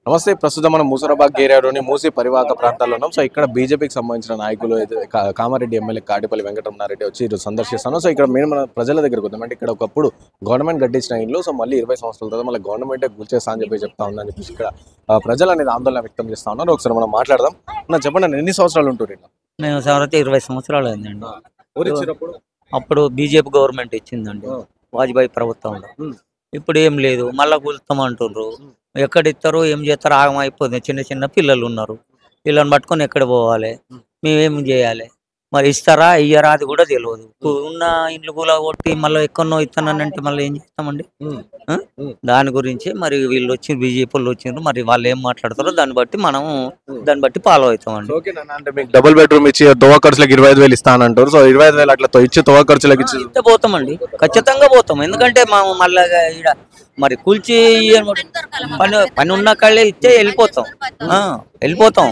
నమస్తే ప్రస్తుతం మనం మూసరాబాద్ ఏరియాలోని మూసి పరివాహక ప్రాంతాల్లో ఉన్నాం సో ఇక్కడ బీజేపీకి సంబంధించిన నాయకులు అయితే కా- కామారెడ్డి ఎమ్మెల్యే కాటిపల్లి వెంకటరమణారెడ్డి వచ్చి ఈరోజు సందర్శిస్తాను సో ఇక్కడ మేము మన ప్రజల దగ్గరకు వద్దాం అంటే ఇక్కడ ఒకప్పుడు గవర్నమెంట్ కట్టించిన ఇల్లు సో మళ్ళీ ఇరవై సంవత్సరాల తర్వాత మళ్ళీ గవర్నమెంటే కూల్చేస్తా అని చెప్పి చెప్తా ఉందని చెప్పేసి ఇక్కడ ఆ, ప్రజలు అనేది ఆందోళన వ్యక్తం చేస్తా ఉన్నారు ఒకసారి మనం మాట్లాడదాం నా చెప్పండి అన్న, ఎన్ని సంవత్సరాలు ఉంటుంది ఇట్లా మేము సంవత్సరం ఇరవై సంవత్సరాలు అయిందండి ఎవరు ఇచ్చినప్పుడు అప్పుడు బీజేపీ గవర్నమెంట్ ఇచ్చిందండి ఆ. వాజ్పేయి ప్రభుత్వంలో ఉమ్. ఇప్పుడు ఏం లేదు మళ్ళా కూలుస్తాం అంటుండ్రు ఎక్కడ ఇస్తారో ఏం చేస్తారో ఆగం అయిపోతుంది చిన్న చిన్న పిల్లలు ఉన్నారు పిల్లల్ని పట్టుకొని ఎక్కడ పోవాలి మేమేం చేయాలి మరి ఇస్తారా ఇయ్యరా అది కూడా తెలియదు ఉన్న ఇండ్లు కూడా కొట్టి మళ్ళీ ఎక్కడనో ఇస్తానంటే మళ్ళీ ఏం చేస్తామండి ఆ? దాని గురించి మరి వీళ్ళు వచ్చి బీజేపీ వాళ్ళు వచ్చిండ్రు మరి వాళ్ళు ఏం మాట్లాడతారో దాన్ని బట్టి మనం దాన్ని బట్టి ఫాలో అవుతామండి ఓకే నాన్న అంటే మీకు డబుల్ బెడ్రూమ్ ఇచ్చి తోవ ఖర్చులకు ఇరవై ఐదు వేలు ఇస్తానంటారు సో ఇరవై ఐదు వేలు అట్లా తో- ఇచ్చి తోవ ఖర్చులకు ఇచ్చి ఇస్తే పోతామండి ఖచ్చితంగా పోతాం ఎందుకంటే మా మళ్ళా ఈడ మరి కూల్చి ఇయ్యను పని పని ఉన్న కాళ్ళే ఇస్తే వెళ్ళిపోతాం ఆ, వెళ్ళిపోతాం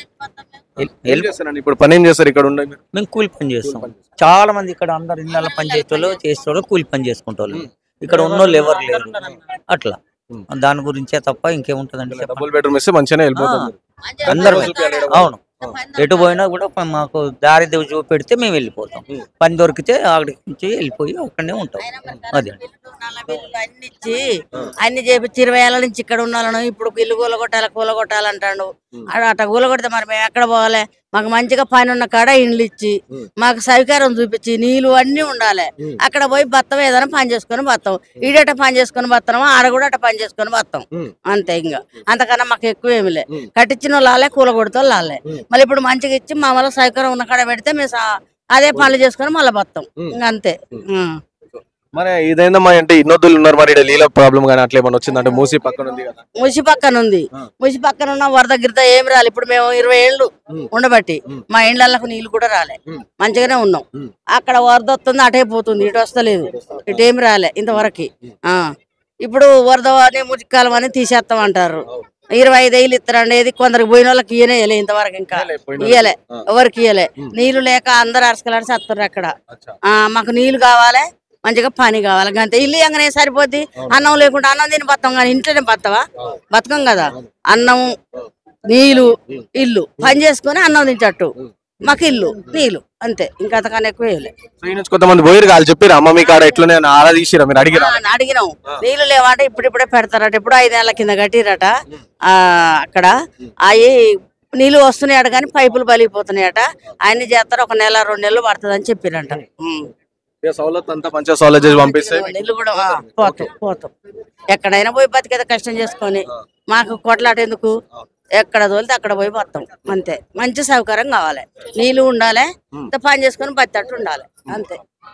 ఎల్- ఏం వెళ్ళి- చేస్తారండి ఇప్పుడు పని ఏం చేస్తారు ఇక్కడ ఉండే మీరు? మేము కూలి పని చేస్తాం చాలా మంది ఇక్కడ అందరు ఇళ్ళ పని చేసేవాళ్ళు చేసేవాళ్ళు కూలి పని చేసుకుంటారు ఇక్కడ ఉన్నోళ్ళు ఎవరు లేరు అట్లా దాని గురించే తప్ప ఇంకేముంటదండి చెప్పండి. డబుల్ బెడ్రూమ్ ఇస్తే మంచిగానే వెళ్ళిపోతాం అందరూ అవును ఎటు పోయినా కూడా ప- మాకు దారి దేవు చూపెడితే మేము వెళ్ళిపోతాం పని దొరికితే అక్కడికి నుంచి వెళ్ళిపోయి అక్కడనే ఉంటాం అదే అన్ని ఇచ్చి అన్ని చేపించి ఇరవై ఏళ్ళ నుంచి ఇక్కడ ఉన్నాను ఇప్పుడు ఇల్లు కూలగొట్టాలి కూలగొట్టాలంటాడు ఆడ అట్ట కూలగొడితే మరి మేము ఎక్కడ పోవాలి మాకు మంచిగా పని ఉన్న కాడ ఇండ్లు ఇచ్చి మాకు సౌకర్యం చూపించి నీళ్లు అన్ని ఉండాలి అక్కడ పోయి బత్తం ఏదైనా పని చేసుకొని బతాం ఈడట పని చేసుకొని బతాం ఆడ కూడా అట్ట పని చేసుకొని బతాం అంతే ఇంకా అంతకన్నా మాకు ఎక్కువ ఏమి లే కట్టించిన వాళ్ళు లాలే కూలగొడితే వాళ్ళు లాలే మళ్ళీ ఇప్పుడు మంచిగా ఇచ్చి మా వల్ల సౌకర్యం ఉన్న కాడ పెడితే మేము సా- అదే పనులు చేసుకొని మళ్ళీ బతాం ఇంకా అంతే ఉం. మరి ఇదేందమ్మా అంటే ఇన్నొద్దులు ఉన్నారు మరి ఈడ నీళ్ళ ప్రాబ్లం కానీ అట్లా ఏమన్నా వచ్చిందంటే మూసి పక్కన ఉంది కదా ముసి పక్కన ఉంది ముసి పక్కన ఉన్న వరద గిరద ఏం రాలి ఇప్పుడు మేము ఇరవై ఏళ్ళు ఉండబట్టి మా ఇండ్లకు నీళ్లు కూడా రాలే మంచిగానే ఉన్నాం అక్కడ వరద వస్తుంది అటే పోతుంది ఇటు వస్తలేదు ఇటు ఏం రాలే ఇంతవరకు ఆ ఇప్పుడు వరద అని మురికాలం అని తీసేస్తాం అంటారు ఇరవై ఐదు ఏళ్ళు ఇస్తారండి ఏది కొందరికి పోయిన వాళ్ళకి ఇయ్యనే ఇయ్యలే ఇంతవరకు ఇంకా ఇయ్యలే ఎవరికి ఇయ్యలే నీళ్లు లేక అందరు అరసకలాడి వస్తారు అక్కడ ఆ మాకు నీళ్లు కావాలి మంచిగా పని కావాలి అంతే ఇల్లు ఎంగనే సరిపోద్ది అన్నం లేకుండా అన్నం తిని బతాం కానీ ఇంట్లోనే బతవా బతకం కదా అన్నం నీళ్లు ఇల్లు పని చేసుకొని అన్నం తింటట్టు మాకు ఇల్లు నీళ్లు అంతే ఇంకా అంతకన్నా ఎక్కువ వేయలే సో ఈ నుంచి కొంతమంది పోయిరు వాళ్ళు చెప్పారు అమ్మ మీ కాడ ఎట్లనే అని ఆరా తీసిరా మీరు అడిగిరా ఆ, అడిగినాం నీళ్లు లేవంటే ఇప్పుడిప్పుడే పెడతారట ఇప్పుడు ఐదేళ్ల కింద కట్టిరట ఆ అక్కడ అవి నీళ్లు వస్తున్నాయట కానీ పైపులు బలిగిపోతున్నాయట అన్ని చేస్తారు ఒక నెల రెండు నెలలు పడుతుంది అని చెప్పిరంట ఉం. ఇక సౌలత్ అంతా మంచిగా సౌలత్ చేసి పంపిస్తే నీళ్లు కూడా ఆ, పోతాం పోతాం ఎక్కడైనా పోయి బతికేదో కష్టం చేసుకొని మాకు కొట్లాట ఎందుకు ఎక్కడ తోలితే అక్కడ పోయి పోతాం అంతే మంచి సౌకర్యం కావాలి నీళ్లు ఉండాలి ఇంత పని చేసుకొని బతికట్టు ఉండాలి అంతే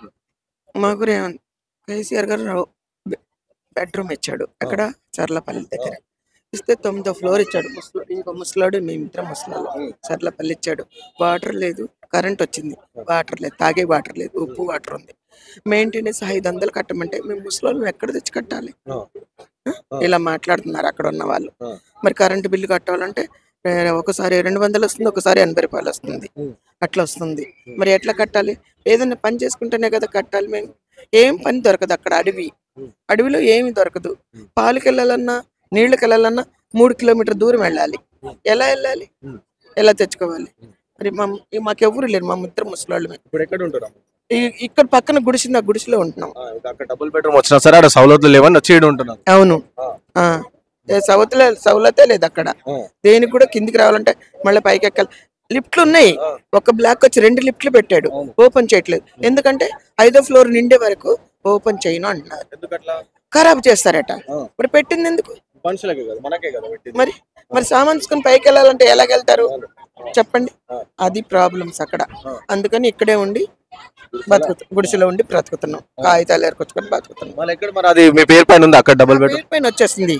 మాకు రేవంత్ కేసీఆర్ గారు రావు- బె- బెడ్రూమ్ ఇచ్చాడు అక్కడ చర్లపల్లి దగ్గర ఇస్తే తొమ్మిదో ఫ్లోర్ ఇచ్చాడు ముసలో ఇంకో ముసలాడు మేమిద్దరం ముసలాడు చర్లపల్లి ఇచ్చాడు వాటర్ లేదు కరెంట్ వచ్చింది వాటర్ లేదు తాగే వాటర్ లేదు ఉప్పు వాటర్ ఉంది మెయింటెనెన్స్ ఐదు వందలు కట్టమంటే మేము ముసలోళ్ళు ఎక్కడ తెచ్చి కట్టాలి ఆ? ఇలా మాట్లాడుతున్నారు అక్కడ ఉన్న వాళ్ళు మరి కరెంటు బిల్లు కట్టాలంటే ఏ, ఒకసారి రెండు వందలు వస్తుంది ఒకసారి ఎనభై రూపాయలు వస్తుంది అట్లా వస్తుంది మరి ఎట్లా కట్టాలి ఏదైనా పని చేసుకుంటేనే కదా కట్టాలి మేము ఏం పని దొరకదు అక్కడ అడవి అడవిలో ఏమి దొరకదు పాలకి వెళ్ళాలన్నా నీళ్ళకి వెళ్ళాలన్నా మూడు కిలోమీటర్ దూరం వెళ్ళాలి ఎలా వెళ్ళాలి ఎలా తెచ్చుకోవాలి మరి మా మాకెవ్వరు లేరు మా ఇద్దరు ముసలాళ్ళు ఇప్పుడు ఎక్కడ ఉంటారు ఇక్కడ పక్కన గుడిసింది ఆ గుడిసెలో ఉంటున్నాం అక్కడ డబుల్ బెడ్రూమ్ వచ్చినా సరే అక్కడ సౌలతులు లేవని వచ్చి ఈడ ఉంటున్నారు అవును ఆ. ఏ సవతలే సవలతే లేదు అక్కడ దేనికి కూడా కిందికి రావాలంటే మళ్ళీ పైకి ఎక్కాలి లిఫ్ట్లు ఉన్నాయి ఒక బ్లాక్ వచ్చి రెండు లిఫ్ట్లు పెట్టాడు ఓపెన్ చేయట్లేదు ఎందుకంటే ఐదో ఫ్లోర్ నిండే వరకు ఓపెన్ చేయను అంటున్నారు ఎందుకట్లా ఖరాబ్ చేస్తారట మరి పెట్టింది ఎందుకు మనుషులకే కదా మనకే కదా పెట్టింది. మరి మరి సామాన్ తీసుకుని పైకి వెళ్ళాలంటే ఎలాగెళ్తారు చెప్పండి అది ప్రాబ్లమ్స్ అక్కడ అందుకని ఇక్కడే ఉండి బతుకుతాం గుడిసెలో ఉండి బ్రతుకుతున్నాం కాగితాలు ఏర్కొచ్చుకొని బతుకుతున్నాం మళ్ళీ ఎక్కడ మరి అది మీ పేరు పైన ఉంది అక్కడ డబుల్ నా బెడ్రూమ్ పేరు పైన వచ్చేసింది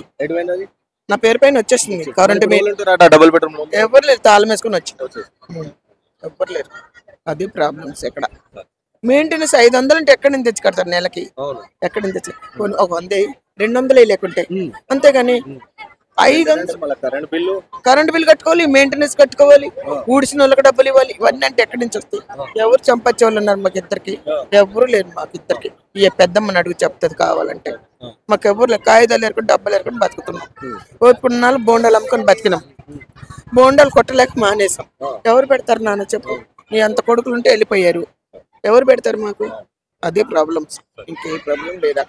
నా పేరు పైన వచ్చేసింది కరెంట్ బిల్ డబుల్ బెడ్రూమ్ ఎవరు లేరు తాళం వేసుకొని వచ్చి ఎవరు లేరు అది ప్రాబ్లమ్స్ ఇక్కడ మెయింటెనెన్స్ ఐదు వందలు అంటే ఎక్కడి నుంచి తెచ్చి కడతారు నెలకి ఎక్కడి నుంచి తెచ్చి పోనీ ఒక వంద ఎయ్, రెండు వందలు లేకుంటే అంతేగాని ఐదు వందలు మళ్ళీ కరెంట్ బిల్లు కరెంట్ బిల్ కట్టుకోవాలి మెయింటెనెన్స్ కట్టుకోవాలి ఊడిసిన వాళ్ళకి డబ్బులు ఇవ్వాలి ఇవన్నీ అంటే ఎక్కడి నుంచి వస్తాయి ఎవరు చంపచ్చే వాళ్ళు ఉన్నారు మాకు ఇద్దరికి ఎవరు లేరు మాకు ఇద్దరికి ఈ పెద్దమ్మని అడుగు చెప్తుంది కావాలంటే మాకు ఎవరు లేరు కాగితాలు ఎరుకుని డబ్బులు ఎరుకుని బతుకుతున్నాం ఓపుకున్నాళ్ళు బోండాలు అమ్ముకొని బతికినాం బోండాలు కొట్టలేక మానేసాం ఎవరు పెడతారు నాన్న చెప్పు నీ అంత కొడుకులు ఉంటే వెళ్ళిపోయారు ఎవరు పెడతారు మాకు అదే ప్రాబ్లమ్స్ ఇంకే ప్రాబ్లం లేదా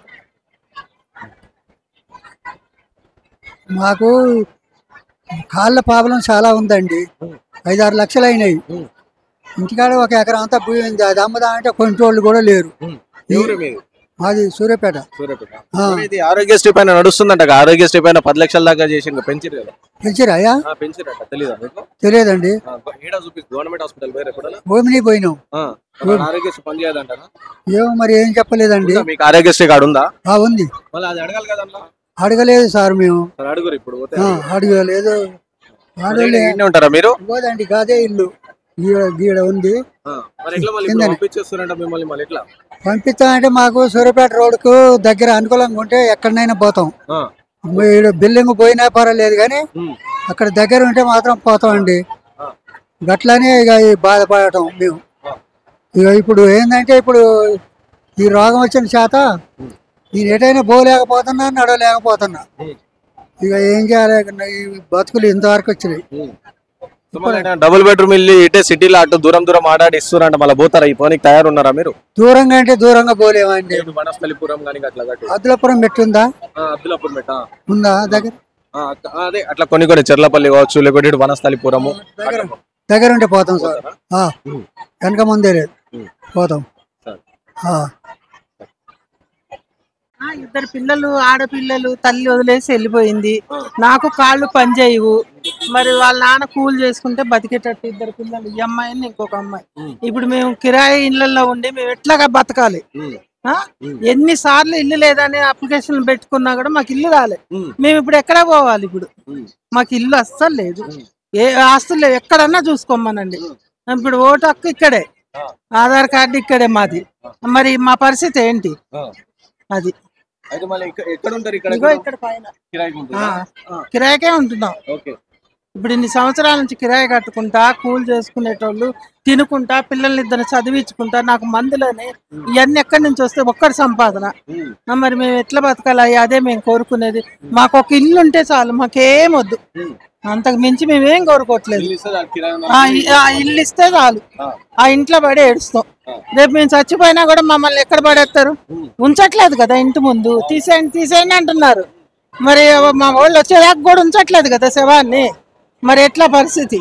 మాకు కాళ్ళ ప్రాబ్లం చాలా ఉందండి ఐదారు లక్షలు అయినాయి ఇంటికాడ ఒక ఎకరం అంతా భూమి ఉంది అది అమ్మదామంటే కొంటోళ్ళు కూడా లేరు ఎవరు మీది మాది సూర్యాపేట సూర్యాపేట ఆ. మరి ఇది ఆరోగ్యశ్రీ పైన నడుస్తుందంట కదా, ఆరోగ్యశ్రీ పైన పది లక్షల దాకా చేసి ఇంకా పెంచారు కదా పెంచిరాయా ఆ, పెంచారట తెలీదా మీకు తెలియదండి ఆ, ఈడ చూపిస్తుంది గవర్నమెంట్ హాస్పిటల్ వేరే ఎప్పుడైనా భూమిని పోయినాం ఆ, మరి ఆరోగ్యశ్రీ పని చేయదంటారా ఏమో మరి ఏం చెప్పలేదండి ఉందా? మీకు ఆరోగ్యశ్రీ కార్డు ఉందా ఆ ఉంది మళ్ళీ అది అడగాలి కదన్నా అడగలేదు సార్ మేము మరి అడుగురు ఇప్పుడు పోతే ఆ, అడగలేదు మరి అడగలే ఈడనే ఉంటారా మీరు పోదండి గాదే ఇల్లు గీడ గీడ ఉంది ఆ, మరి ఎట్లా మళ్ళీ ఇప్పుడు కిందనే. పంపించేస్తారంట మిమ్మల్ని మళ్ళీ ఎట్లా పంపిస్తామంటే మాకు సూర్యాపేట రోడ్డుకు దగ్గర అనుకూలంగా ఉంటే ఎక్కడనైనా పోతాం ఆ, ఈడ బిల్డింగ్ పోయినా పర్వాలేదు కానీ ఉమ్, అక్కడ దగ్గర ఉంటే మాత్రం పోతామండి ఆ, గట్లనే ఇక ఈ బాధపడటం మేము ఇక ఇప్పుడు ఏంటంటే ఇప్పుడు ఈ రోగం వచ్చిన చేత నేను ఎటైనా పోలేకపోతున్నా నడవలేకపోతున్నా ఉమ్, ఇక ఏం చేయాలి ఈ బతుకులు ఇంతవరకు వచ్చినాయి ఉమ్. సో మళ్ళీ ఆయన డబుల్ బెడ్రూమ్ ఇల్లు ఇటే సిటీలో అటు దూరం దూరం ఆడాడి ఇస్తున్నారంట మళ్ళీ పోతారా ఈ పోనీకి తయారున్నారా మీరు దూరంగా అంటే దూరంగా పోలేమండి ఇటు వనస్థలిపురం కానీ అట్లా కట్టు అద్దులపురం పెట్టుందా ఆ, అబ్దుల్లాపూర్ మెట్ట ఉందా దగ్గర ఆ, అక్క- ఆ, అదే అట్లా కొన్ని కొన్ని చెర్లపల్లి కావచ్చు లేకుంటే ఇటు వనస్థలిపురము దగ్గర దగ్గర ఉంటే పోతాం సార్ ఆ, ఉమ్. వెనక ముందే లేదు ఉమ్. పోతాం సరే. ఆ. ఆ, ఇద్దరు పిల్లలు ఆడపిల్లలు తల్లి వదిలేసి వెళ్ళిపోయింది నాకు కాళ్ళు పనిచేయవు మరి వాళ్ళ నాన్న కూలి చేసుకుంటే బతికేటట్టు ఇద్దరు పిల్లలు ఈ అమ్మాయిని ఇంకొక అమ్మాయి ఇప్పుడు మేము కిరాయి ఇళ్లలో ఉండి మేము ఎట్లాగా బతకాలి ఉమ్, ఆ? ఎన్ని సార్లు ఇల్లు లేదని అప్లికేషన్ పెట్టుకున్నా కూడా మాకు ఇల్లు రాలే ఉమ్, మేము ఇప్పుడు ఎక్కడ పోవాలి ఇప్పుడు ఉమ్. మాకు ఇల్లు అస్సలు లేదు ఏ ఆస్తులు లేవు ఎక్కడన్నా చూసుకోమనండి ఇప్పుడు ఓటు హక్కు ఇక్కడే ఆధార్ కార్డు ఇక్కడే మాది మరి మా పరిస్థితి ఏంటి ఆ. అది అయితే మళ్ళీ ఇక్కడ- ఎక్కడ ఉంటారు ఇక్కడ ఇదిగో ఇక్కడ పైన కిరాయికి ఆ, ఉంటుందా? ఆ, కిరాయికే ఉంటున్నాం ఓకే ఇప్పుడు ఇన్ని సంవత్సరాల నుంచి కిరాయి కట్టుకుంటా కూలి చేసుకునేటోళ్ళు తినుకుంటా పిల్లల్ని ఇద్దరు చదివించుకుంటా నాకు మందులని ఇవన్నీ ఎక్కడి నుంచి వస్తే ఒక్కడి సంపాదన ఉమ్, ఆ, మరి మేము ఎట్లా బతకాలి అదే మేము కోరుకునేది మాకు ఒక ఇల్లు ఉంటే చాలు మాకేం వద్దు ఉమ్. అంతకు మించి మేమేం కోరుకోవట్లేదు ఇల్లు ఇస్తే చాలు కిరాయి ఉన్న- ఆ ఇ- ఆ ఇల్లు ఇస్తే చాలు ఆ, ఆ ఇంట్లో పడి ఏడుస్తాం ఆ. రేపు మేము చచ్చిపోయినా కూడా మమ్మల్ని ఎక్కడ పడేస్తారు ఉమ్. ఉంచట్లేదు కదా ఇంటి ముందు తీసేయండి తీసేయండి అంటున్నారు మరి మా వాళ్ళు వచ్చేదాకా కూడా ఉంచట్లేదు కదా శవాన్ని మరి ఎట్లా పరిస్థితి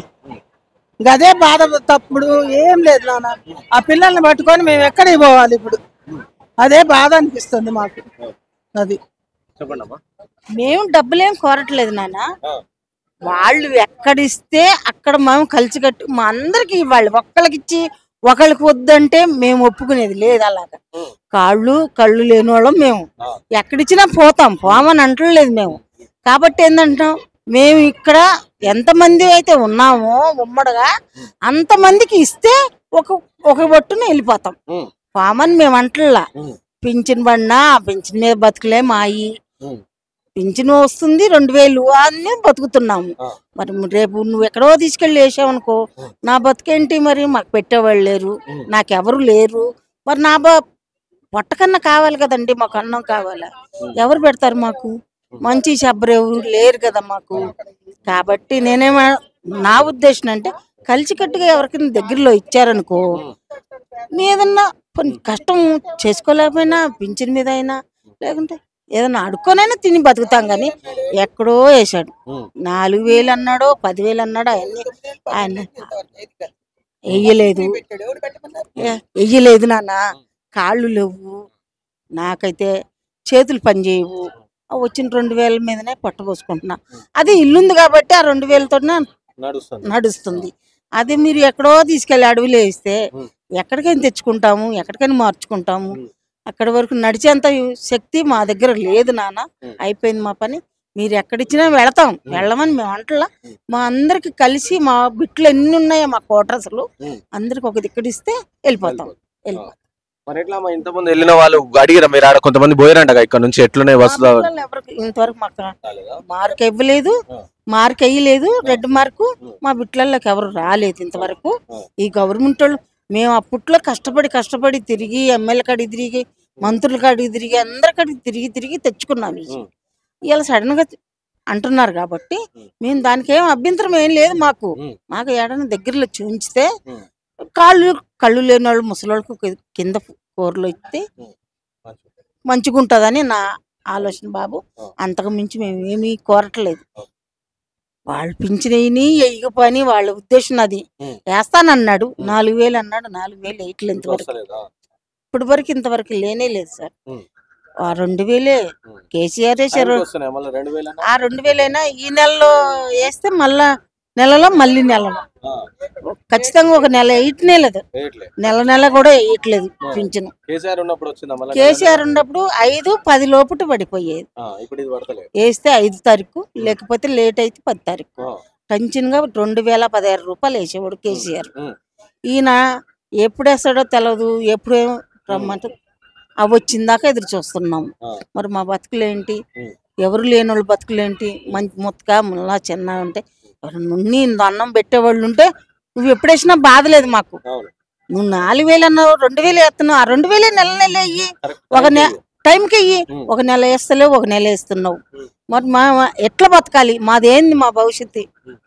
ఇంక అదే బాధ తప్పుడు ఏం లేదు నాన్న ఆ పిల్లల్ని పట్టుకొని మేము ఎక్కడికి పోవాలి ఇప్పుడు అదే బాధ అనిపిస్తుంది మాకు అది చెప్పండి అమ్మా మేము డబ్బులేం కోరట్లేదు నాన్న ఆ. వాళ్ళు ఎక్కడిస్తే అక్కడ మేము కలిసి కట్టు మా అందరికి ఇవ్వాలి ఒక్కళ్ళకి ఇచ్చి ఒకళ్ళకి వద్దంటే మేము ఒప్పుకునేది లేదు అలాగా ఉం. కాళ్ళు కళ్ళు లేని వాళ్ళం మేము ఆ. ఎక్కడిచ్చినా పోతాం పోమని అంటలేదు మేము కాబట్టి ఏంటంటాం మేము ఇక్కడ ఎంతమంది అయితే ఉన్నామో ఉమ్మడిగా అంతమందికి ఇస్తే ఒక ఒక బొట్టున వెళ్ళిపోతాం ఉమ్, పామని మేము అంటల్లా ఉమ్, పింఛన్ పడినా ఆ పింఛన్ మీద బతుకులే మాయి ఉమ్. పింఛన్ వస్తుంది రెండు వేలు అన్నీ బతుకుతున్నాము ఆ. మరి రేపు నువ్వు ఎక్కడో తీసుకెళ్ళి వేసావనుకో నా బతుకేంటి మరి మాకు పెట్టేవాళ్ళు లేరు ఉమ్. నాకెవరు లేరు మరి నా బ పొట్టకన్నా కావాలి కదండి మాకు అన్నం కావాలా ఎవరు పెడతారు మాకు మంచి శబ్బరు ఎవరు లేరు కదా మాకు కాబట్టి నేనేమ నా ఉద్దేశం అంటే కలిసికట్టుగా ఎవరికైనా దగ్గరలో ఇచ్చారనుకో ఏదన్నా కొన్ని కష్టం చేసుకోలేకపోయినా పింఛన్ మీద అయినా లేకుంటే ఏదన్నా అడుక్కొనైనా తిని బతుకుతాం కానీ ఎక్కడో వేసాడు ఉమ్. నాలుగు వేలు అన్నాడో పదివేలు అన్నాడో అవన్నీ ఆయన వెయ్యలేదు ఏ- వెయ్యలేదు నాన్న కాళ్ళు లేవు నాకైతే చేతులు పని చేయవు ఆ వచ్చిన రెండు వేల మీదనే పట్టబోసుకుంటున్నా అది ఇల్లుంది కాబట్టి ఆ రెండు వేలతో నడుస్తుంది నడుస్తుంది అది మీరు ఎక్కడో తీసుకెళ్లి అడవిలో వేస్తే ఉం. ఎక్కడికైనా తెచ్చుకుంటాము ఎక్కడికైనా మార్చుకుంటాము ఉం. అక్కడి వరకు నడిచేంత శక్తి మా దగ్గర లేదు నాన్న ఉం. అయిపోయింది మా పని మీరు ఎక్కడిచ్చినా వెళతాం వెళ్ళమని మేము అంటలా మా అందరికి కలిసి మా బిట్లు ఎన్ని ఉన్నాయో మా కోటరసలు ఉం. అందరికి ఒక దిక్కడిస్తే వెళ్ళిపోతాం వెళ్ళిపోతాం మరి ఎట్లా అమ్మా ఇంతమంది వెళ్ళిన వాళ్ళు అడిగిరా మీరు ఆడ కొంతమంది పోయారంట ఇక్కడ నుంచి ఎట్లున్నాయి మా వస్తుందా పిల్లలు ఎవరికి ఇంతవరకు మాకు మార్క్ ఇవ్వలేదు మార్క్ వేయలేదు రెడ్ మార్కు మా బిడ్డలకి ఎవరు రాలేదు ఇంతవరకు ఈ గవర్నమెంట్ వాళ్ళు మేము అప్పట్లో కష్టపడి కష్టపడి తిరిగి ఎమ్మెల్యే కాడికి తిరిగి మంత్రుల కాడికి తిరిగి అందరి కాడికి తిరిగి తిరిగి తెచ్చుకున్నాం ఇవి ఇవాళ సడన్ గా అంటున్నారు కాబట్టి మేము దానికి ఏం అభ్యంతరం ఏం లేదు మాకు మాకు ఏడైనా దగ్గరలో చూంచితే కాళ్ళు కళ్ళు లేని వాళ్ళు ముసలోళ్ళకు కి- కింద కూరలు ఇస్తే మంచిగా ఉంటుందని నా ఆలోచన బాబు అంతకు మించి మేము ఏమీ కోరట్లేదు వాళ్ళు పింఛనని ఎయ్య పని వాళ్ళ ఉద్దేశం అది వేస్తానన్నాడు నాలుగు వేలు అన్నాడు నాలుగు వేలు వేయట్లేదు ఇంతవరకు ఇప్పటి వరకు ఇంతవరకు లేనే లేదు సార్ ఉం. ఆ రెండు వేలే కేసీఆర్ వేసారు వస్తున్నాయి మళ్ళీ రెండు వేల ఆ రెండు వేలైనా ఈ నెలలో వేస్తే మళ్ళా నెలలో మళ్ళీ నెలలో ఖచ్చితంగా ఒక నెల వేయటనే లేదు నెల నెల కూడా వేయట్లేదు పింఛను కేసీఆర్ ఉన్నప్పుడు వచ్చిందా మళ్ళీ కేసీఆర్ ఉన్నప్పుడు ఐదు పది లోపట పడిపోయేది ఆ, ఇప్పుడు ఇది పడతలేదు వేస్తే ఐదు తారీఖు లేకపోతే లేట్ అయితే పది తారీఖు ఆ. టెన్షన్గా రెండు వేల పదహారు రూపాయలు వేసేవాడు కేసీఆర్ ఉం. ఈయన ఎప్పుడు వేస్తాడో తెలియదు ఎప్పుడు ఏం రమ్మంటే అవి వచ్చిందాక ఎదురు చూస్తున్నాము ఆ. మరి మా బతుకులేంటి ఉం. ఎవరు లేని వాళ్ళు బతుకులేంటి మంచి ముత్తక ముల్లా చిన్న ఉంటే ఎవరన్నా ఉన్ని అన్నం పెట్టేవాళ్ళు ఉంటే నువ్వు ఎప్పుడు వేసినా బాధ లేదు మాకు అవును. నువ్వు నాలుగు వేలు అన్నావు రెండు వేలు వేస్తున్నావు ఆ రెండు వేలే నెల నెల అయ్యి Correct. ఒక నె టైంకి అయ్యి ఉం. ఒక నెల వేస్తలేవు ఒక నెల వేస్తున్నావు ఉం. మరి మా మా- ఎట్లా బతకాలి మాదేంది మా భవిష్యత్తు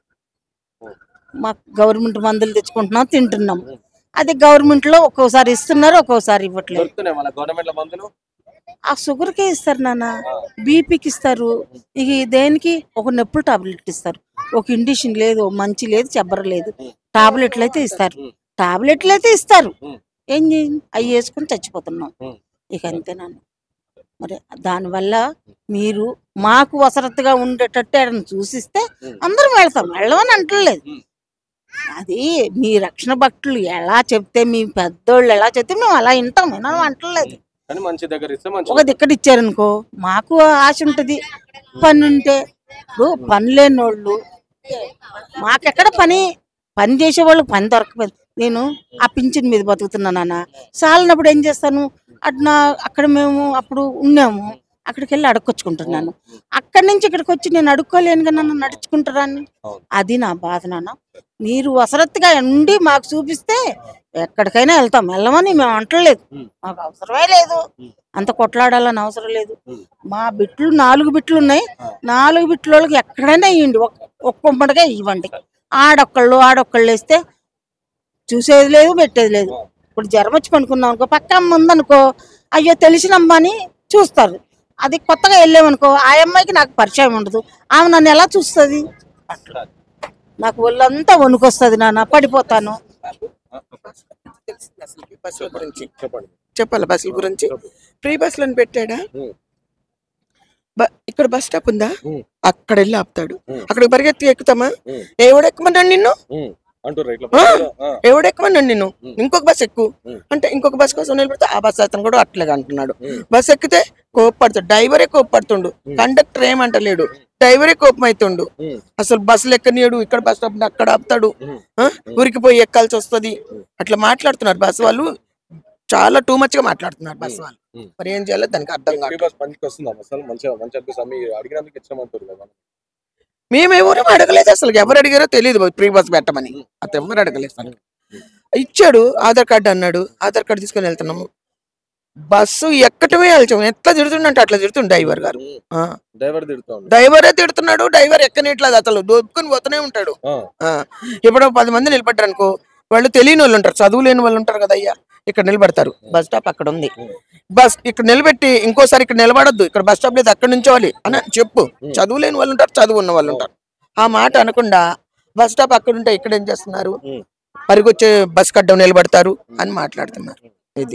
మా గవర్నమెంట్ మందులు తెచ్చుకుంటున్నాం తింటున్నాం అది గవర్నమెంట్ లో ఒక్కోసారి ఇస్తున్నారు ఒక్కోసారి ఇవ్వట్లేదు దొరుకుతున్నాయి మళ్ళీ గవర్నమెంట్ మందులు ఆ షుగర్కే ఇస్తారు నాన్న బీపీకి ఇస్తారు ఇక దేనికి ఒక నొప్పులు టాబ్లెట్ ఇస్తారు ఒక ఇండిషన్ లేదు ఒక మంచి లేదు చెబ్బర లేదు టాబ్లెట్లు అయితే ఇస్తారు టాబ్లెట్లు అయితే ఇస్తారు ఉం. ఏం చేయం అవి వేసుకొని చచ్చిపోతున్నాం ఉం. ఇక అంతేనాన్న మరి దానివల్ల మీరు మాకు వసరత్తుగా ఉండేటట్టు ఏదైనా చూసిస్తే ఉం. అందరం వెళ్తాం వెళ్ళమని అంటలేదు ఉం. అది మీ రక్షణ భక్తులు ఎలా చెప్తే మీ పెద్దోళ్ళు ఎలా చెప్తే మేము అలా వింటాం వినడం అంటలేదు కానీ మంచి దగ్గర ఇస్తే మంచి ఒక దిక్కడి ఇచ్చారనుకో మాకు ఆశ ఉంటది పని ఉంటే ఇప్పుడు పని లేని వాళ్ళు మాకెక్కడ పని పని చేసే వాళ్ళు పని దొరకపోయింది నేను ఆ పింఛన్ మీద బతుకుతున్నా నాన్న సాలినప్పుడు ఏం చేస్తాను అటు నా అక్కడ మేము అప్పుడు ఉన్నాము అక్కడికి వెళ్ళి అడుక్కొచ్చుకుంటున్నాను అక్కడి నుంచి ఇక్కడికి వచ్చి నేను అడుక్కోలేను కదా నన్ను నడుచుకుంటారాన్ని అవును. అది నా బాధ నాన్న మీరు వసరత్తుగా ఉండి మాకు చూపిస్తే ఎక్కడికైనా వెళ్తాం వెళ్ళమని మేము అంటలేదు ఉం. మాకు అవసరమే లేదు ఉం. అంత కొట్లాడాలని అవసరం లేదు ఉం. మా బిట్లు నాలుగు బిట్లు ఉన్నాయి నాలుగు బిట్ల వాళ్ళకి ఎక్కడైనా ఇవ్వండి ఒక్క పంపడగా ఇవ్వండి ఆడొక్కళ్ళు ఆడొక్కళ్ళు వేస్తే చూసేది లేదు పెట్టేది లేదు ఇప్పుడు జ్వరం వచ్చి పనుకున్నాం అనుకో పక్క అమ్మ ఉందనుకో అయ్యో తెలిసినమ్మ అని చూస్తారు అది కొత్తగా వెళ్ళామనుకో ఆ అమ్మాయికి నాకు పరిచయం ఉండదు ఆమె నన్ను ఎలా చూస్తుంది అట్లా నాకు ఒళ్ళంతా వణుకొస్తుంది నాన్న పడిపోతాను తెలిసింది అసలు ఈ బస్సుల గురించి చెప్పండి చెప్పాలా బస్సుల గురించి ఫ్రీ బస్సులను పెట్టాడా ఉం. బ- ఇక్కడ బస్ స్టాప్ ఉందా ఉం. అక్కడ వెళ్ళి ఆపుతాడు ఉం. అక్కడికి పరిగెత్తి ఎక్కుతామా ఉం. ఎవడు ఎక్కమన్నాడు నిన్ను అంటారు ఇట్లా ఆ. ఆ, ఎవడు ఎక్కమన్నాడు నిన్ను ఉం. ఇంకొక బస్ ఎక్కు ఉం. అంటే ఇంకొక బస్ కోసం నిలబడితే ఆ బస్ అతను కూడా అట్లాగే అంటున్నాడు ఉం. బస్ ఎక్కితే కోప్పడుతాడు డ్రైవరే కోప్పడుతుండు ఉం. కండక్టర్ ఏమంటలేడు డ్రైవరే కోపం అవుతుండు ఉం. అసలు బస్సులు ఎక్కనీయడు ఇక్కడ బస్ స్టాప్ అక్కడ ఆపుతాడు ఉం. ఆ? ఊరికి పోయి ఎక్కాల్సి వస్తది అట్లా మాట్లాడుతున్నారు బస్ వాళ్ళు చాలా టూ మచ్ గా మాట్లాడుతున్నారు బస్ వాళ్ళు ఉం. మరి ఏం చేయాలో దానికి అర్థం ఫ్రీ కాదు బస్ పనికి వస్తుందా అసలు మంచిగా మంచి అనిపిస్తుంది మీరు అడిగినందుకు ఇచ్చామంటారు కదా మేము ఎవరు అడగలేదు అసలు ఎవరు అడిగారో తెలియదు ఫ్రీ బస్ పెట్టమని అతను ఎవరు అడగలేదు అసలు. ఇచ్చాడు ఆధార్ కార్డు అన్నాడు ఆధార్ కార్డు తీసుకొని వెళ్తున్నాము బస్సు ఎక్కటమే వెళ్తాం ఎట్లా తిడుతుండంటే అట్లా తిడుతుండు డ్రైవర్ గారు ఆ. డ్రైవర్ తిడుతాను డ్రైవరే తిడుతున్నాడు డ్రైవర్ ఎక్కనిట్లేదు అసలు దోపుకొని పోతూనే ఉంటాడు ఆ. ఇప్పుడు పది మంది నిలబడ్డారు అనుకో వాళ్ళు తెలియని వాళ్ళు ఉంటారు చదువు లేని వాళ్ళు ఉంటారు కదా అయ్యా ఇక్కడ నిలబడతారు బస్ స్టాప్ అక్కడ ఉంది బస్ ఇక్కడ నిలబెట్టి ఇంకోసారి ఇక్కడ నిలబడొద్దు ఇక్కడ బస్ స్టాప్ లేదు అక్కడ నుంచోవాలి అని చెప్పు చదువు లేని వాళ్ళు ఉంటారు చదువు ఉన్న వాళ్ళు ఉంటారు ఆ మాట అనకుండా బస్ స్టాప్ అక్కడ ఉంటే ఇక్కడ ఏం చేస్తున్నారు ఉం. పరిగొచ్చే బస్ కడ్డం నిలబడతారు అని మాట్లాడుతున్నారు ఇది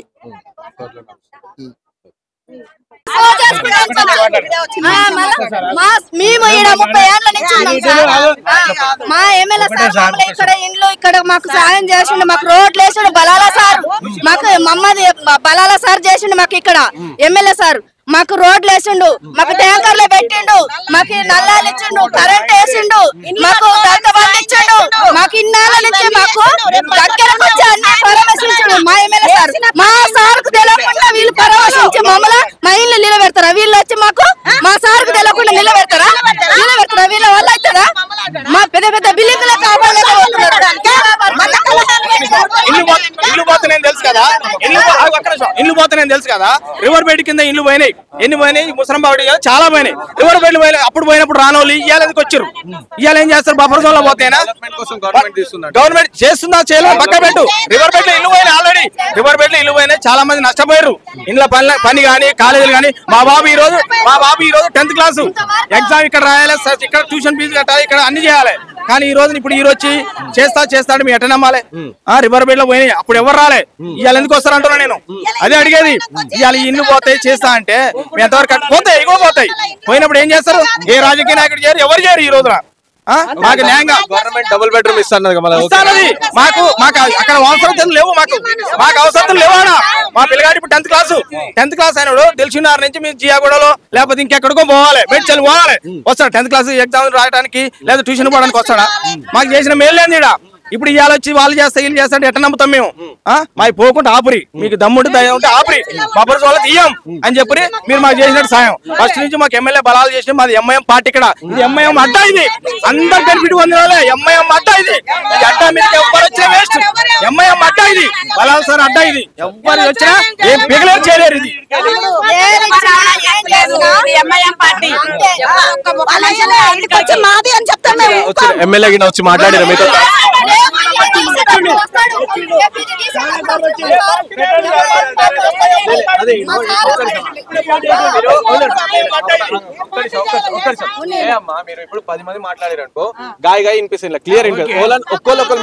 మా- మేము ఈడ ముప్పై ఏళ్ళ నుంచి ఉన్నాం సార్. ఆ, మా ఎమ్మెల్యే సార్ మమ్మల్ని ఇక్కడ ఇండ్లు ఇక్కడ మాకు సాయం చేసిండు మాకు రోడ్లు వేసిండు బలాల సార్ మాకు మమ్మది బ- బలాల సార్ చేసిండు మాకు ఇక్కడ ఎమ్మెల్యే సార్ మాకు రోడ్లు వేసిండు మాకు ట్యాంకర్లు పెట్టిండు మాకు నల్లాలు ఇచ్చిండు కరెంట్ వేసిండు మాకు దళిత బంధు ఇచ్చిండు మాకు ఇన్నాళ్ళ నుంచి మాకు దగ్గరకు వచ్చి అన్ని పరామర్శించిండు మా ఎమ్మెల్యే సార్ మా సార్కు వచ్చి మమ్మల్ని మా ఇల్లు నిలబెడతారా వీళ్ళు వచ్చి మాకు మా సార్కు తెలియకుండా నిలబెడతారా నిలబెడతారా వీళ్ళ వల్ల అవుతుందా మా పెద్ద పెద్ద బిల్డింగ్లు ఇల్లు పో- ఇల్లు పోతున్నాయని తెలుసు కదా ఇల్లు పో- ఆగు ఒక్క నిమిషం. ఇల్లు పోతున్నాయని తెలుసు కదా రివర్ బెడ్ కింద ఇల్లు పోయినాయి ఎన్ని పోయినాయి ముసరంబాబు చాలా పోయినాయి రివర్ బెడ్ పోయినాయి అప్పుడు పోయినప్పుడు రానోళ్ళు ఇవాళ ఎందుకు వచ్చారు ఇవాళ ఏం చేస్తారు బఫర్ జోన్ లో పోతేనా కోసం గవర్నమెంట్ తీసుకుందంట గవర్నమెంట్ చేస్తుందా చేయలేదు పక్క పెట్టు రివర్ బెడ్ లో ఇల్లు పోయినాయి ఆల్రెడీ రివర్ బెడ్ లో ఇల్లు పోయినాయి చాలా మంది నష్టపోయారు ఇంట్లో పని పని కానీ కాలేజీలు కానీ మా బాబు ఈ రోజు మా బాబు ఈ రోజు టెన్త్ క్లాస్ ఎగ్జామ్ ఇక్కడ రాయాలి స- ఇక్కడ ట్యూషన్ ఫీజు కట్టాలి ఇక్కడ అన్ని చేయాలి కానీ ఈ రోజు ఇప్పుడు ఈ రోజు వచ్చి చేస్తా చేస్తాడు మీ ఎట్ట నమ్మాలి ఆ రివర్ బెడ్ లో పోయినాయి అప్పుడు ఎవరు రాలే ఇవాళ ఎందుకు వస్తారు అంటున్నా నేను అదే అడిగేది ఇవాళ ఈ ఇల్లు పోతాయి చేస్తా అంటే మీ ఎంతవరకు కట్- పోతాయి ఇగో పోతాయి పోయినప్పుడు ఏం చేస్తారు ఏ రాజకీయ నాయకుడు చేయరు ఎవరు చేయరు ఈ రోజున ఆ? మాకు న్యాయంగా గవర్నమెంట్ డబుల్ బెడ్రూమ్ ఇస్తున్నది కదా ఇస్తానది మాకు మాకు అక్కడ అవసరం లేవు మాకు మాకు అవసరం లేవాడా మా పిల్లగాడు ఇప్పుడు టెన్త్ క్లాస్ టెన్త్ క్లాస్ అయినాడు తెలిసినారు నుంచి మీరు జియాగూడలో లేకపోతే ఇంకెక్కడికో పోవాలి మెడ్చల్ పోవాలి వస్తాడు టెన్త్ క్లాస్ ఎగ్జామ్ రాయడానికి లేదా ట్యూషన్ పోవడానికి వస్తాడా మాకు చేసిన మేలు లేదు ఈడ. ఇప్పుడు ఇవాళ వచ్చి వాళ్ళు చేస్తే వీళ్ళు చేస్తాడు ఎట్ట నమ్ముతాం మేము ఆ? మాకు పోకుండా ఆపురి మీకు దమ్ముంటే దయ ఉంటే ఆపురి బబ్బర్స్ వాళ్ళకి ఇయ్యం అని చెప్పి మీరు మాకు చేసినట్టు సాయం ఫస్ట్ నుంచి మాకు ఎమ్మెల్యే బలాలు చేసిన మాది ఎంఐఎం పార్టీ ఇక్కడ ఇది ఎంఐఎం అడ్డా ఇది అందరు బెనిఫిట్ పొందిన వాళ్ళే ఎంఐఎం అడ్డా ఇది ఈ అడ్డా మీద ఎవ్వరు వచ్చినా వేస్ట్ ఎంఐఎం అడ్డా ఇది బలాలు సార్ అడ్డా ఇది ఎవ్వరు వచ్చినా ఏం పిగలేరు చేయలేరు ఇది వచ్చి మాది అని చెప్తాం మేము వచ్చి ఎమ్మెల్యే గిన్న వచ్చి మాట్లాడారు మీతో ఏ అమ్మా, మీరు ఇప్పుడు పది మంది మాట్లాడారు అనుకో గాయ గాయ వినిపిస్తుంది క్లియర్ వినిపిస్తుంది ఒక్కొక్కరు ఒక్కరు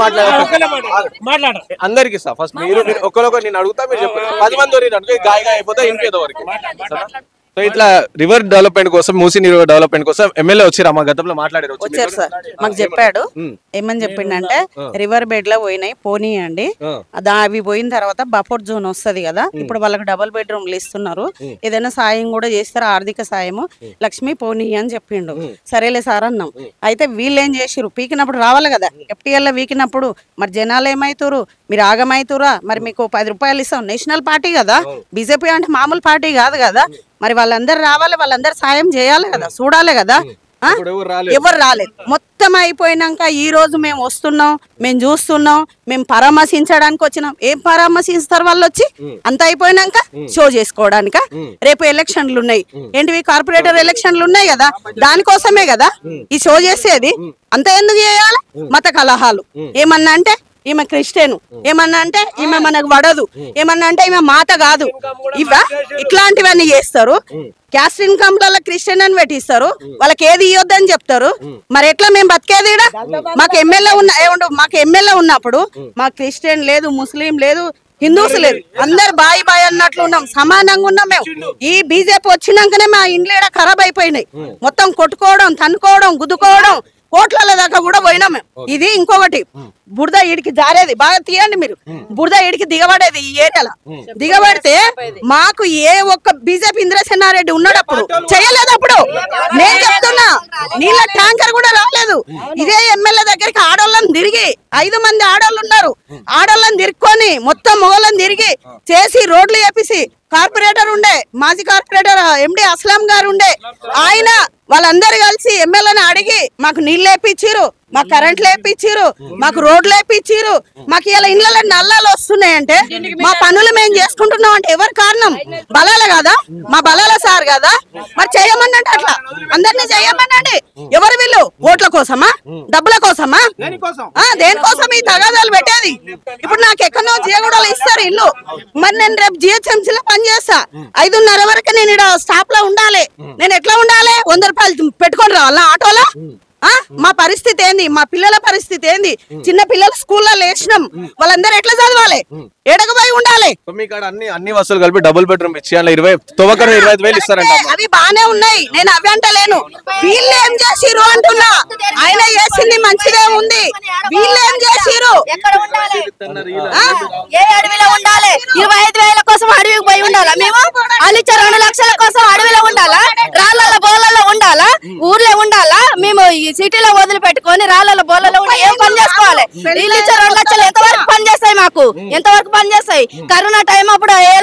మాట్లాడారు అందరికి ఇస్తా ఫస్ట్ మీరు మీరు ఒక్కరొకరు నేను అడుగుతా మీరు చెప్పండి పది మంది వరకు అనుకో గాయ గాయ అయిపోతే ఇంకేదో వరకు సరేనా? సో ఇట్లా రివర్ డెవలప్మెంట్ కోసం మూసి రివర్ డెవలప్మెంట్ కోసం ఎమ్మెల్యే వచ్చారు మా గతంలో మాట్లాడారు వచ్చి వచ్చారు మీతోని? సార్ మాకు చెప్పాడు ఉమ్. ఏమని చెప్పిండంటే ఆ. రివర్ బెడ్ లో పోయినాయి పోనీయండి ఆ. అదా అవి పోయిన తర్వాత బఫర్ జోన్ వస్తది కదా ఇప్పుడు వాళ్ళకి డబుల్ బెడ్రూమ్లు ఇస్తున్నారు ఏదైనా సాయం కూడా చేస్తారు ఆర్థిక సాయము లక్ష్మి పోనీ అని చెప్పిండు సరేలే సార్ అన్నాం అయితే వీళ్ళు ఏం చేసిరు పీకినప్పుడు రావాలి కదా ఎఫ్టీఎల్ లో వీకినప్పుడు మరి జనాలు ఏమైతురు మీరు ఆగమైతురా మరి మీకు పది రూపాయలు ఇస్తాం నేషనల్ పార్టీ కదా బీజేపీ అంటే మామూలు పార్టీ కాదు కదా మరి వాళ్ళందరూ రావాలి వాళ్ళందరూ సాయం చేయాలి కదా చూడాలి కదా ఆ? ఇప్పుడు ఎవరు రాలేదు. ఎవరు రాలేదు మొత్తం అయిపోయినాక ఈ రోజు మేము వస్తున్నాం మేము చూస్తున్నాం మేము పరామర్శించడానికి వచ్చినాం ఏం పరామర్శిస్తారు వాళ్ళు వచ్చి అంత అయిపోయినాక షో చేసుకోవడానిక రేపు ఎలక్షన్లు ఉన్నాయి ఏంటివి కార్పొరేటర్ ఎలక్షన్లు ఉన్నాయి కదా దానికోసమే కదా ఈ షో చేసేది అంత ఎందుకు చేయాలి మత కలహాలు ఏమన్నా అంటే ఈమె క్రిస్టియన్ ఏమన్నా అంటే ఈమె మనకు పడదు ఏమన్నా అంటే ఈమె మాత కాదు ఇవ ఇట్లాంటివన్నీ చేస్తారు క్యాస్ట్ ఇన్కమ్ లలో క్రిస్టియన్ అని పెట్టిస్తారు వాళ్ళకి ఏది ఇవ్వద్దని చెప్తారు మరి ఎట్లా మేము బతికేది ఈడ? మాకు ఎమ్మెల్యే ఉన్న ఏమండు మాకు ఎమ్మెల్యే ఉన్నప్పుడు మా క్రిస్టియన్ లేదు ముస్లిం లేదు హిందూస్ లేదు అందరు బాయ్ బాయ్ అన్నట్లు ఉన్నాం సమానంగా ఉన్నాం మేము ఈ బీజేపీ వచ్చినాకనే మా ఇండ్లు ఈడ ఖరాబ్ అయిపోయినాయి మొత్తం కొట్టుకోవడం తన్నుకోవడం గుద్దుకోవడం కోట్ల దాకా కూడా పోయినాం మేము ఇది ఇంకొకటి బురద ఈడికి జారేది బాగా తీయండి మీరు బురద ఈడికి దిగబడేది ఈ ఏరియాలో దిగబడితే మాకు ఏ ఒక్క బీజేపీ ఇంద్రసేనారెడ్డి ఉన్నాడు అప్పుడు చేయలేదు అప్పుడు నేను చెప్తున్నా నీళ్ళ ట్యాంకర్ కూడా రాలేదు ఇదే ఎమ్మెల్యే దగ్గరికి ఆడోళ్ళని తిరిగి ఐదు మంది ఆడోళ్ళు ఉన్నారు ఆడోళ్ళని తిరుక్కొని మొత్తం మొగోళ్ళని తిరిగి చేసి రోడ్లు వేపిసి కార్పొరేటర్ ఉండే మాజీ కార్పొరేటర్ ఎండి అస్లాం గారు ఉండే ఆయన వాళ్ళందరూ కలిసి ఎమ్మెల్యేని అడిగి మాకు నీళ్ళు లేపిచ్చిరు మాకు కరెంట్ లేపిచ్చిరు మాకు రోడ్లు లేపిచ్చిరు మాకు ఇలా ఇళ్ళలో నల్లాలు వస్తున్నాయంటే మా పనులు మేము చేసుకుంటున్నాం అంటే ఎవరు కారణం బలాల కదా మా బలాల సార్ కదా మరి చేయమన్నంటే అట్లా అందరినీ చేయమనండి ఎవరు వీళ్ళు ఓట్ల కోసమా డబ్బుల కోసమా ఆ, దేనికోసం ఈ తగాదాలు పెట్టేది ఇప్పుడు నాకు ఎక్కడో జియగూడలో ఇస్తారు ఇల్లు మరి నేను రేపు జిహెచ్ఎంసీ లో పని చేస్తా ఐదున్నర వరకు నేను ఇక్కడ స్టాప్ లో ఉండాలి నేను ఎట్లా ఉండాలి వంద రూపాయలు పెట్టుకొని రావాలా ఆటోలో ఆ మా పరిస్థితి ఏంది మా పిల్లల పరిస్థితి ఏంది చిన్న పిల్లలు స్కూల్లో లేచినాం వాళ్ళందరూ ఎట్లా చదవాలి ఎడగబోయి ఉండాలి సో మీకు ఆడ అన్ని అన్ని వస్తువులు కలిపి డబుల్ బెడ్రూమ్ ఇచ్చి అందులో ఇరవై తొవ్వకరు ఇరవై ఐదు వేలు ఇస్తారంట అమ్మా. అవి బానే ఉన్నాయి నేను అవి అంటలేను వీళ్ళు ఏం చేసిరు అంటున్నా ఆయన చేసింది మంచిదే ఉంది వీళ్ళు ఏం చేసిరు ఎక్కడ ఉండాలి ఆ? ఏ అడవిలో ఉండాలి ఇరవై ఐదు వేల కోసం అడవికి పోయి ఉండాలా మేము వాళ్ళు ఇచ్చే రెండు లక్షల కోసం అడవిలో ఉండాలా రాళ్ళ బోళ్ళలో ఉండాలా ఊర్లో ఉండాలా మేము ఈ సిటీలో వదిలిపెట్టుకొని రాళ్ళ బోళ్ళలో ఉండి ఏం పని చేసుకోవాలి వీళ్ళు ఇచ్చే రెండు లక్షలు ఎంతవరకు పని చేస్తాయి మాకు ఎంతవరకు పని చేస్తాయి కరోనా టైం అప్పుడు ఏ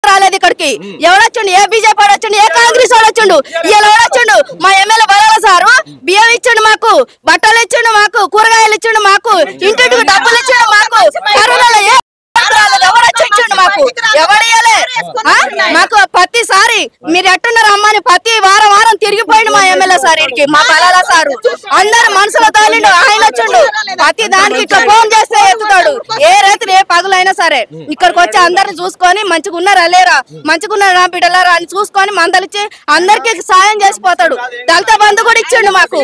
రాలేదు ఇక్కడికి ఎవడొచ్చిండు ఏ బీజేపీ వాడు వచ్చిండు ఏ కాంగ్రెస్ వాడు వచ్చిండు ఇలా ఎవడొచ్చిండు మా ఎమ్మెల్యే బలాల సారు బియ్యం ఇచ్చిండు మాకు బట్టలు ఇచ్చిండు మాకు కూరగాయలు ఇచ్చిండు మాకు ఇంటింటికి డబ్బులు ఇచ్చిండు మాకు కరోనాలో ఏ రాలేదు ఎవడొచ్చి ఇచ్చిండు మాకు ఎవడియలే మాకు ప్రతిసారి మీరు ఎట్టున్నారు అమ్మని ప్రతి వారం వారం తిరిగిపోయిండు మా ఎమ్మెల్యే సార్ ఇడికి మా బలాల సారు అందరు మనసులో తోలిండు ఆయన వచ్చిండు ప్రతి దానికి ఇట్లా ఫోన్ చేస్తే ఎత్తుతాడు ఏ రైతు ఏ పగులైనా సరే ఇక్కడికి వచ్చి అందరిని చూసుకొని మంచిగా ఉన్నారా లేరా మంచిగా ఉన్నారా బిడ్డలారా అని చూసుకొని మందలిచ్చి అందరికి సాయం చేసిపోతాడు దళిత బంధు కూడా ఇచ్చిండు మాకు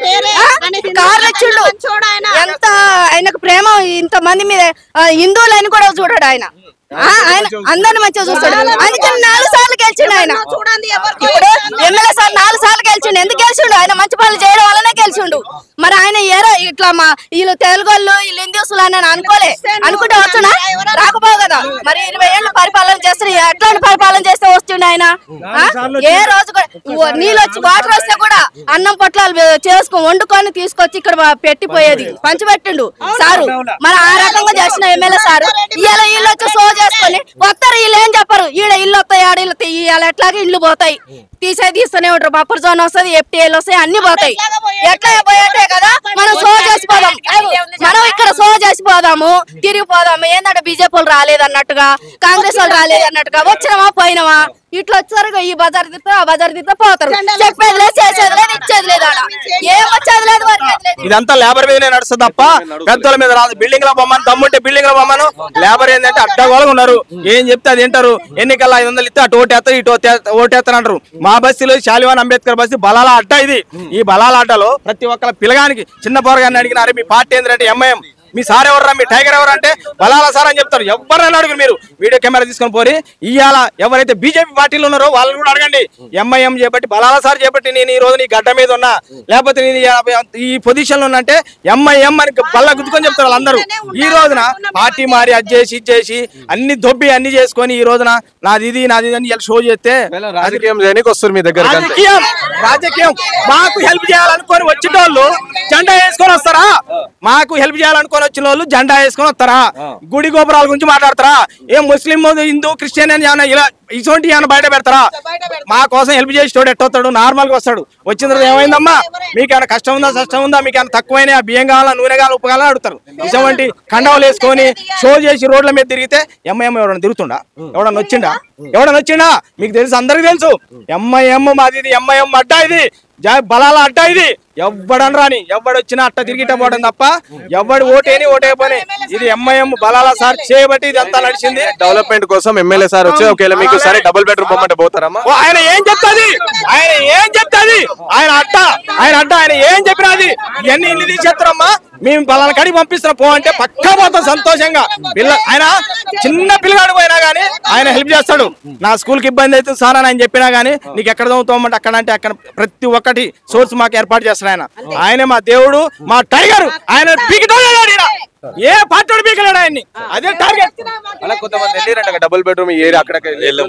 ఆ? కార్లు ఇచ్చిండు ఎంత ఆయనకు ప్రేమ ఇంత మంది మీద ఆ, హిందువులని కూడా చూడాడు ఆయన ఆ, ఆయన అందరిని మంచిగా చూస్తాడు అందుకని నాలుగు సార్లు గెలిచిండు ఆయన ఇప్పుడు ఎమ్మెల్యే సార్ నాలుగు సార్లు గెలిచిండు ఎందుకు గెలిచిండు ఆయన మంచి పనులు చేయడం వల్లనే గెలిచిండు మరి ఆయన ఏరో ఇట్లా మా వీళ్ళు తెలుగు వాళ్ళు వీళ్ళు హిందూసులు అని నేను అనుకోలే అనుకుంటే వచ్చునా రాకపోవు కదా మరి ఇరవై ఏళ్ళు పరిపాలన చేస్తే ఎట్లాంటి పరిపాలన చేస్తే వస్తుండే ఆయన ఆ? ఏ రోజు కూడా ఓ నీళ్ళు వచ్చి వాటర్ వస్తే కూడా అన్నం పొట్లాలు చేసుకొని వండుకొని తీసుకొచ్చి ఇక్కడ పెట్టిపోయేది పంచిపెట్టిండు సారు మరి ఆ రకంగా చేసిన ఎమ్మెల్యే సారు ఇవాళ వీళ్ళు వచ్చి సో చేసుకొని వస్తారు వీళ్ళు ఏం చెప్పరు ఈడ ఇల్లు వస్తాయి ఆడ ఇల్లు వస్తాయి ఇవాళ ఎట్లాగే ఇల్లు పోతాయి తీసే తీస్తూనే ఉంటారు బఫర్ జోన్ వస్తుంది ఎఫ్టీఎల్ వస్తాయి అన్ని పోతాయి ఎట్లా పోయేటే కదా మనం సో చేసిపోదాం మనం ఇక్కడ సో చేసిపోదాము తిరిగిపోదాము ఏంటంటే బీజేపీ వాళ్ళు రాలేదు అన్నట్టుగా కాంగ్రెస్ వాళ్ళు రాలేదు అన్నట్టుగా వచ్చినామా పోయినామా ఇట్లా వచ్చారు ఈ బజార్ తిప్పి ఆ బజార్ తిప్పి పోతారు చెప్పేది లేదు చేసేది లేదు ఇచ్చేది లేదు ఆడ ఏం వచ్చేది లేదు వర్గేది లేదు ఇదంతా లేబర్ మీదనే నడుస్తుంది తప్ప పెద్దల మీద రాదు బిల్డింగ్ లో బొమ్మను దమ్ముంటే బిల్డింగ్ లో బొమ్మను లేబర్ ఏంటంటే అడ్డగోలుగా ఉన్నారు ఏం చెప్తే అది వింటారు ఎన్నికల్లో ఐదు వందలు ఇస్తే అటు ఓటేస్తారు ఇటు ఓటే- ఓటేస్తారు అంటారు మా బస్తీలో శాలివాన్ అంబేద్కర్ బస్తీ బలాల అడ్డ ఇది ఈ బలాల అడ్డలో ప్రతి ఒక్కల పిల్లగానికి చిన్న పోరగాన్ని అడిగిన అరే మీ పార్టీ ఏంటంటే ఎంఐఎం మీ సార్ ఎవరా మీ టైగర్ ఎవరు అంటే బలాల సార్ అని చెప్తారు ఎవరైనా అడుగురు మీరు వీడియో కెమెరా తీసుకొని పోరి ఇవాళ ఎవరైతే బీజేపీ పార్టీలో ఉన్నారో వాళ్ళని కూడా అడగండి ఎంఐఎం చేపట్టి బలాల సార్ చేపట్టి నేను ఈ రోజు నీ గడ్డ మీద ఉన్నా లేకపోతే నేను ఈ- ఈ పొజిషన్ లో ఉన్నా అంటే ఎంఐఎం అని బల్ల గుద్దుకొని చెప్తారు వాళ్ళందరూ ఈ రోజున పార్టీ మారి అది చేసి ఇది చేసి అన్ని దొబ్బి అన్ని చేసుకొని ఈ రోజున నాది ఇది నాది ఇది అని ఇలా షో చేస్తే రాజకీయం చేయడానికి వస్తారు మీ దగ్గర రాజకీయం రాజకీయం మాకు హెల్ప్ చేయాలనుకొని వచ్చిన వాళ్ళు జెండా వేసుకొని వస్తారా మాకు హెల్ప్ చేయాలనుకొని వచ్చిన వాళ్ళు జెండా వేసుకొని వస్తారా గుడి గోపురాల గురించి మాట్లాడతారా ఏం ముస్లిం హిందూ క్రిస్టియన్ అని ఏమన్నా ఇలా ఇటువంటి ఏమైనా బయట పెడతారా మా కోసం హెల్ప్ చేసి తోడు ఎట్టొస్తాడు నార్మల్ గా వస్తాడు వచ్చిన తర్వాత ఏమైందమ్మా మీకు ఏమైనా కష్టం ఉందా కష్టం ఉందా మీకు ఏమైనా తక్కువైనా బియ్యం కావాలా నూనె కావాలా ఉప్పు కావాలా అడుగుతారు ఇటువంటి కండవలు వేసుకొని షో చేసి రోడ్ల మీద తిరిగితే ఎంఐఎం ఎవడన్నా తిరుగుతుండా ఎవడన్నా వచ్చిండా ఎవడన్నా వచ్చిండా మీకు తెలుసు అందరికి తెలుసు ఎంఐఎం మాది ఇది ఎంఐఎం అడ్డా ఇది జా- బలాల అడ్డా ఇది ఎవ్వడని రాని ఎవడొచ్చినా అట్ట తిరిగిట పోవడం తప్ప ఎవడు ఓటేని ఓటేపోని ఇది ఎంఐఎం బలాల సార్ చేయబట్టి ఇది అంతా నడిచింది డెవలప్మెంట్ కోసం ఎమ్మెల్యే సార్ వచ్చి ఒకవేళ మీకు సరే డబుల్ బెడ్రూమ్ బొమ్మంటే పోతారమ్మా ఓ, ఆయన ఏం చెప్తాది ఆయన ఏం చెప్తాది ఆయన అడ్డ ఆయన అడ్డ ఆయన ఏం చెప్పినది ఇవన్నీ ఇల్లు తీసేస్తారమ్మా మేము పలానా కడికి పంపిస్తున్నాం పో అంటే పక్కా పోతాం సంతోషంగా పిల్ల ఆయన చిన్న పిల్లగాడు పోయినా గానీ ఆయన హెల్ప్ చేస్తాడు నా స్కూల్ కి ఇబ్బంది అవుతుంది సార్ అని ఆయన చెప్పినా గానీ నీకు ఎక్కడ చదువుతామంటే అక్కడ అంటే అక్కడ ప్రతి ఒక్కటి సోర్స్ మాకు ఏర్పాటు చేస్తాడు ఆయన ఆయనే మా దేవుడు మా టైగర్ ఆయన పీకిటోలేడు ఈయన. ఏ పార్టీ పీకలేడు ఆయన్ని అదే టార్గెట్ అలా కొంతమంది వెళ్ళిరంట డబుల్ బెడ్రూమ్ ఏరియా అక్కడ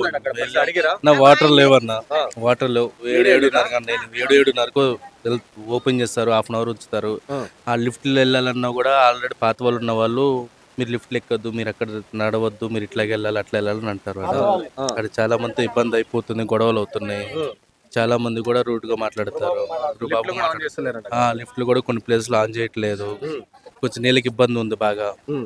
అడిగిరా నా వాటర్ లేవన్నా వాటర్ లేవు ఏడు ఏడున్నర గంట ఏడు ఏడున్నరకు వెల్- ఓపెన్ చేస్తారు హాఫ్ అన్ అవర్ ఉంచుతారు ఆ లిఫ్ట్లో వెళ్ళాలన్నా కూడా ఆల్రెడీ పాత వాళ్ళు ఉన్న వాళ్ళు మీరు లిఫ్ట్ ఎక్కద్దు మీరు అక్కడ నడవద్దు మీరు ఇట్లాగే వెళ్ళాలి అట్లా వెళ్ళాలని అంటారు ఆడ. అక్కడ చాలా మంది ఇబ్బంది అయిపోతుంది గొడవలు అవుతున్నాయి చాలా మంది కూడా రూట్ గా మాట్లాడతారు ఇప్పుడు బాబు మాట్లాడు- ఆ, లిఫ్ట్లు కూడా కొన్ని ప్లేస్లు ఆన్ చేయట్లేదు కొంచెం నీళ్ళకి ఇబ్బంది ఉంది బాగా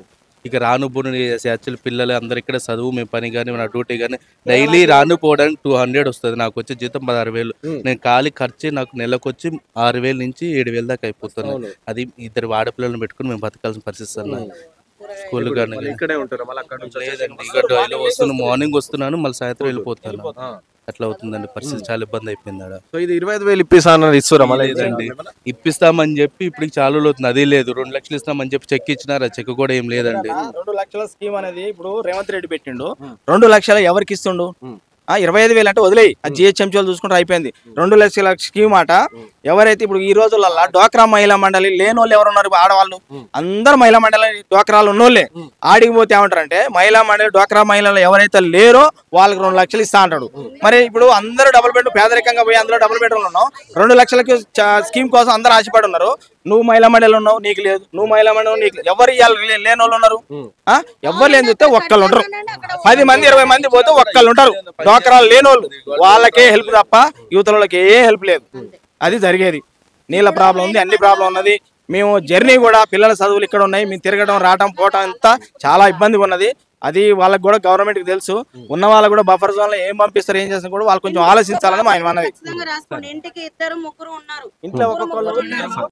ఇక రాను పోను యాక్చువల్ పిల్లలు అందరు ఇక్కడ చదువు మీ పని కానీ నా డ్యూటీ కానీ డైలీ రాను పోవడానికి టూ హండ్రెడ్ వస్తుంది నాకు వచ్చే జీతం పదహారు వేలు నేను ఖాళీ ఖర్చు నాకు నెలకు వచ్చి ఆరు వేలు నుంచి ఏడు వేలు దాకా అయిపోతుంది అది ఇద్దరు ఆడపిల్లలను పెట్టుకుని మేము బతకాల్సిన పరిస్థితి అన్న స్కూల్ కానీ ఇక్కడే ఉంటారు మళ్ళీ అక్కడ నుంచి లేదండి ఇక డైలీ వస్తున్నాను మార్నింగ్ వస్తున్నాను మళ్ళీ సాయంత్రం వెళ్ళిపోతాను అట్లా అవుతుందండి పరిస్థితి చాలా ఇబ్బంది అయిపోయింది ఆడ సో ఇది ఇరవై ఐదు వేలు ఇప్పిస్తానని ఇస్తురా మళ్ళీ లేదండి ఇప్పిస్తామని చెప్పి ఇప్పుడు చాలా రోజులు అవుతుంది అది లేదు రెండు లక్షలు ఇస్తామని చెప్పి చెక్ ఇచ్చినారు ఆ చెక్ కూడా ఏం లేదండి రెండు లక్షల స్కీమ్ అనేది ఇప్పుడు రేవంత్ రెడ్డి పెట్టిండు రెండు లక్షలు ఎవరికి ఇస్తుండు ఆ, ఇరవై ఐదు వేలు అంటే వదిలేయి ఆ జిహెచ్ఎంసీ వాళ్ళు చూసుకుంటే అయిపోయింది రెండు లక్షల స్కీమ్ అట ఎవరైతే ఇప్పుడు ఈ రోజులలో డ్వాక్రా మహిళా మండలి లేని వాళ్ళు ఎవరు ఉన్నారు ఆడవాళ్ళు అందరు మహిళా మండలి డ్వాక్రాలు ఉన్నోళ్ళే ఆడికి పోతే ఏమంటారంటే మహిళా మండలి డ్వాక్రా మహిళలు ఎవరైతే లేరో వాళ్ళకి రెండు లక్షలు ఇస్తా అంటాడు మరి ఇప్పుడు అందరూ డబుల్ బెడ్ పేదరికంగా పోయి అందులో డబుల్ బెడ్రూమ్ ఉన్నావు రెండు లక్షలకి చ- స్కీమ్ కోసం అందరూ ఆశపడి ఉన్నారు నువ్వు మహిళా మండలి ఉన్నావు నీకు లేదు నువ్వు మహిళా మండలి నీకు లేదు. ఎవరు ఇవ్వాలి లేని వాళ్ళు ఉన్నారు ఆ? ఎవరు లేని చూస్తే ఒక్కళ్ళు ఉంటారు పది మంది ఇరవై మంది పోతే ఒక్కళ్ళు ఉంటారు డోకరాలు లేని వాళ్ళు వాళ్ళకే హెల్ప్ తప్ప యువతల వాళ్ళకి ఏ హెల్ప్ లేదు అది జరిగేది నీళ్ళ ప్రాబ్లం ఉంది అన్ని ప్రాబ్లం ఉన్నది మేము జర్నీ కూడా పిల్లల చదువులు ఇక్కడ ఉన్నాయి మేము తిరగడం రావడం పోవటం అంతా చాలా ఇబ్బందిగా ఉన్నది అది వాళ్ళకి కూడా గవర్నమెంట్ కి తెలుసు ఉన్న వాళ్ళకి కూడా బఫర్ జోన్ లో ఏం పంపిస్తారు ఏం చేస్తారు కూడా వాళ్ళు కొంచెం ఆలోచించాలని మా ఆయన అన్నది ఖచ్చితంగా రాసుకోండి ఇంటికి ఇద్దరు ముగ్గురు ఉన్నారు ఇంట్లో ముగ్గురు ఒక్కొక్కళ్ళు ముగ్గురు ఉన్నారు.